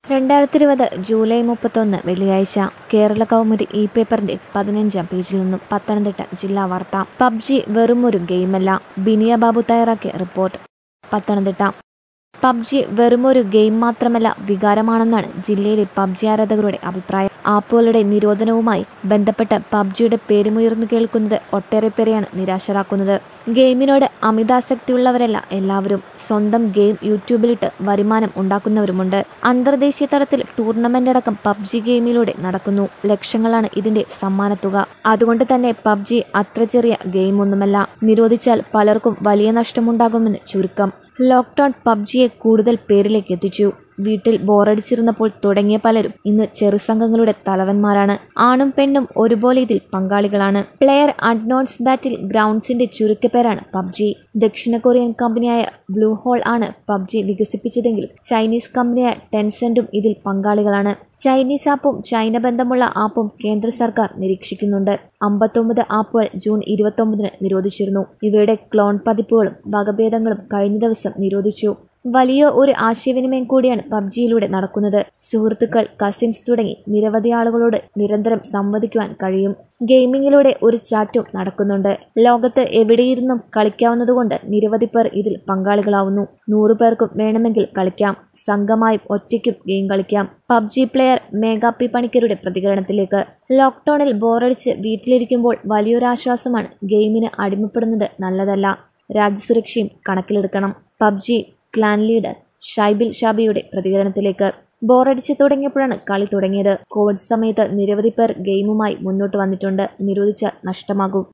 രണ്ടായിരത്തി ഇരുപത് ജൂലൈ മുപ്പത്തൊന്ന് വെള്ളിയാഴ്ച കേരള കൗമുദി ഇ പേപ്പറിന്റെ പതിനഞ്ചാം പേജിൽ നിന്നും പത്തനംതിട്ട ജില്ലാ വാർത്ത പബ്ജി വെറുമൊരു ഗെയിമല്ല ബിനിയ ബാബു തയ്യാറാക്കിയ റിപ്പോർട്ട് പത്തനംതിട്ട പബ്ജി വെറുമൊരു ഗെയിം മാത്രമല്ല വികാരമാണെന്നാണ് ജില്ലയിലെ പബ്ജി ആരാധകരുടെ അഭിപ്രായം ആപ്പുകളുടെ നിരോധനവുമായി ബന്ധപ്പെട്ട് പബ്ജിയുടെ പേരുമുയർന്നു കേൾക്കുന്നത് ഒട്ടേറെ പേരെയാണ് നിരാശരാക്കുന്നത് ഗെയിമിനോട് അമിതാസക്തിയുള്ളവരല്ല എല്ലാവരും സ്വന്തം ഗെയിം യൂട്യൂബിലിട്ട് വരുമാനം ഉണ്ടാക്കുന്നവരുമുണ്ട് അന്തർദേശീയ തലത്തിൽ ടൂർണമെന്റ് അടക്കം പബ്ജി ഗെയിമിലൂടെ നടക്കുന്നു ലക്ഷങ്ങളാണ് ഇതിന്റെ സമ്മാനത്തുക അതുകൊണ്ട് തന്നെ പബ്ജി അത്ര ചെറിയ ഗെയിമൊന്നുമല്ല നിരോധിച്ചാൽ പലർക്കും വലിയ നഷ്ടമുണ്ടാകുമെന്ന് ചുരുക്കം ലോക്ക്ഡൌൺ പബ്ജിയെ കൂടുതൽ പേരിലേക്ക് എത്തിച്ചു വീട്ടിൽ ബോറടിച്ചിരുന്നപ്പോൾ തുടങ്ങിയ പലരും ഇന്ന് ചെറുസംഘങ്ങളുടെ തലവന്മാരാണ് ആണും പെണ്ണും ഒരുപോലെ ഇതിൽ പങ്കാളികളാണ് പ്ലെയർ അഡ്നോൺസ് ബാറ്റിൽ ഗ്രൗണ്ട്സിന്റെ ചുരുക്കപ്പേരാണ് പബ്ജി ദക്ഷിണ കൊറിയൻ കമ്പനിയായ ബ്ലൂ ഹോൾ ആണ് പബ്ജി വികസിപ്പിച്ചതെങ്കിലും ചൈനീസ് കമ്പനിയായ ടെൻസെന്റും ഇതിൽ പങ്കാളികളാണ് ചൈനീസ് ആപ്പും ചൈന ബന്ധമുള്ള ആപ്പും കേന്ദ്ര സർക്കാർ നിരീക്ഷിക്കുന്നുണ്ട് അമ്പത്തൊമ്പത് ആപ്പുകൾ ജൂൺ ഇരുപത്തൊമ്പതിന് നിരോധിച്ചിരുന്നു ഇവയുടെ ക്ലോൺ പതിപ്പുകളും വകഭേദങ്ങളും കഴിഞ്ഞ ദിവസം നിരോധിച്ചു വലിയ ഒരു ആശയവിനിമയം കൂടിയാണ് പബ്ജിയിലൂടെ നടക്കുന്നത് സുഹൃത്തുക്കൾ കസിൻസ് തുടങ്ങി നിരവധി ആളുകളോട് നിരന്തരം സംവദിക്കുവാൻ കഴിയും ഗെയിമിങ്ങിലൂടെ ഒരു ചാറ്റും നടക്കുന്നുണ്ട് ലോകത്ത് എവിടെയിരുന്നും കളിക്കാവുന്നതുകൊണ്ട് നിരവധി പേർ ഇതിൽ പങ്കാളികളാവുന്നു നൂറു പേർക്കും വേണമെങ്കിൽ കളിക്കാം സംഘമായും ഒറ്റയ്ക്കും ഗെയിം കളിക്കാം പബ്ജി പ്ലെയർ മേഘാ പി പണിക്കരുടെ പ്രതികരണത്തിലേക്ക് ലോക്ക്ഡൌണിൽ ബോറടിച്ച് വീട്ടിലിരിക്കുമ്പോൾ വലിയൊരാശ്വാസമാണ് ഗെയിമിന് അടിമപ്പെടുന്നത് നല്ലതല്ല രാജ്യസുരക്ഷയും കണക്കിലെടുക്കണം പബ്ജി ക്ലാൻ ലീഡർ ഷൈബിൽ ഷാബിയുടെ പ്രതികരണത്തിലേക്ക് ബോറടിച്ച് തുടങ്ങിയപ്പോഴാണ് കളി തുടങ്ങിയത് കോവിഡ് സമയത്ത് നിരവധി പേർ ഗെയിമുമായി മുന്നോട്ട് വന്നിട്ടുണ്ട് നിരോധിച്ചാൽ നഷ്ടമാകും